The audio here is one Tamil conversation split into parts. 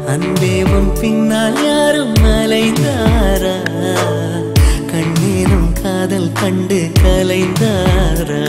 அன்பே உன் பின்னால் யாரும் அலைந்தாரா கண்ணீரும் காதல் கண்டு கலைந்தாரா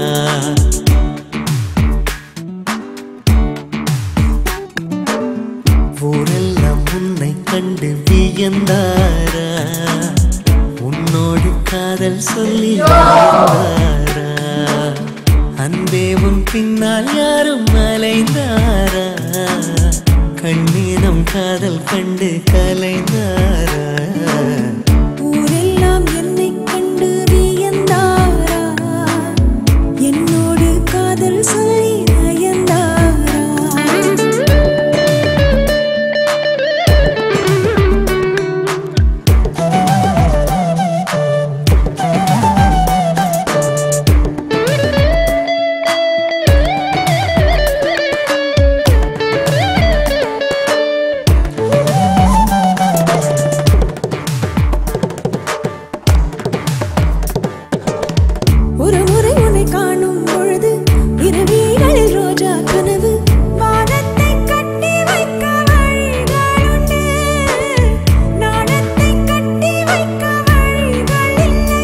ஊரெல்லாம் உன்னை கண்டு வியந்தாரா உன்னோடு காதல் சொல்லி வாழ்ந்தாரா அன்பே உன் பின்னால் யாரும் அலைந்தாரா கண்ணீரம் காதல் கண்டு கலைந்தாரா ஊரெல்லாம் என்னைக் கண்டு வியந்தாரா என்னோடு காதல் சொல்லி நயந்தாரா ஒரு முறை உன்னை காணும் பொழுது இரவிகளில் ரோஜா கனவு வானத்தை கட்டி வைக்க வழிகளுண்டு நாணத்தை கட்டி வைக்க வழிகள் இல்லை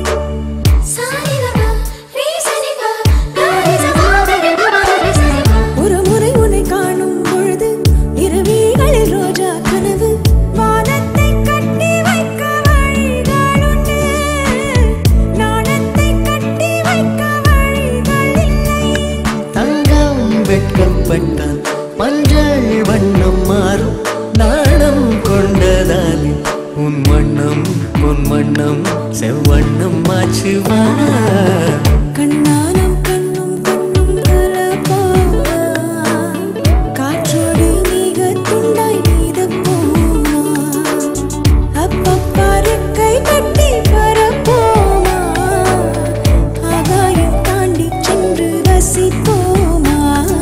ஒரு முறை உன்னை காணும் பொழுது இரவிகளில் ரோஜா கனவு வானத்தை கட்டி வைக்க வழிகளுண்டு நாணத்தை கட்டி வைக்க வழிகள் இல்லை தங்கம் வெட்கப்பட்டால் மஞ்சள் வண்ணம் மாறும் நாணம் கொண்டதால் உன் வண்ணம் உன் வண்ணம் செவ்வண்ணம் மாச்சுவா கண்ணானம் கண்ணும் கண்ணும் கலப்பாமா காற்றோடு மிக துண்டாய் நீதப்போமா அப்பப்பா ரெக்கை கட்டி பரப்போமா ஆகாயம் தாண்டி சென்று ரசிப்போமா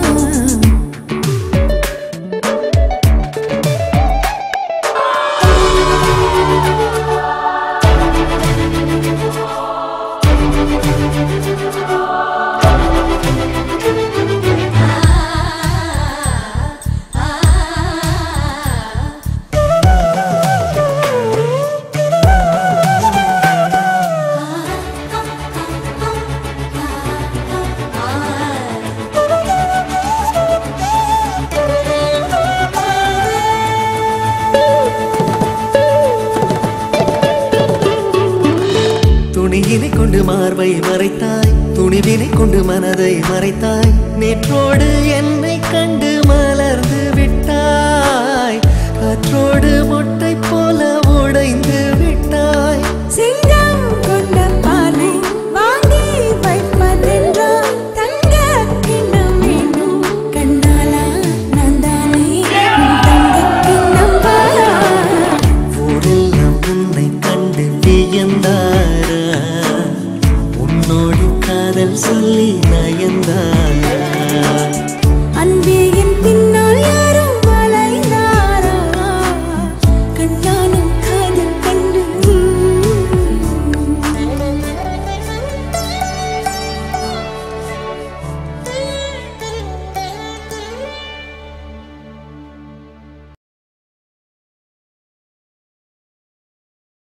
துணியினை கொண்டு மார்பை மறைத்தாய் துணிவினை கொண்டு மனதை மறைத்தாய் நேற்றோடு என்னை கண்டு மலர்ந்து விட்டாய் காற்றோடு மொட்டை போல உடைந்து விட்டாய் சிங்கம் கொண்ட பாலை வாங்கி வைப்பதென்றால் தங்க கிண்ணம் வேணும் கண்ணாலா நான் தானே உன் தங்க கிண்ணம் பாரா ஊரெல்லாம் உன்னை கண்டு வியந்தாரா உன்னோடு காதல் சொல்லி நயந்தாரா அன்பே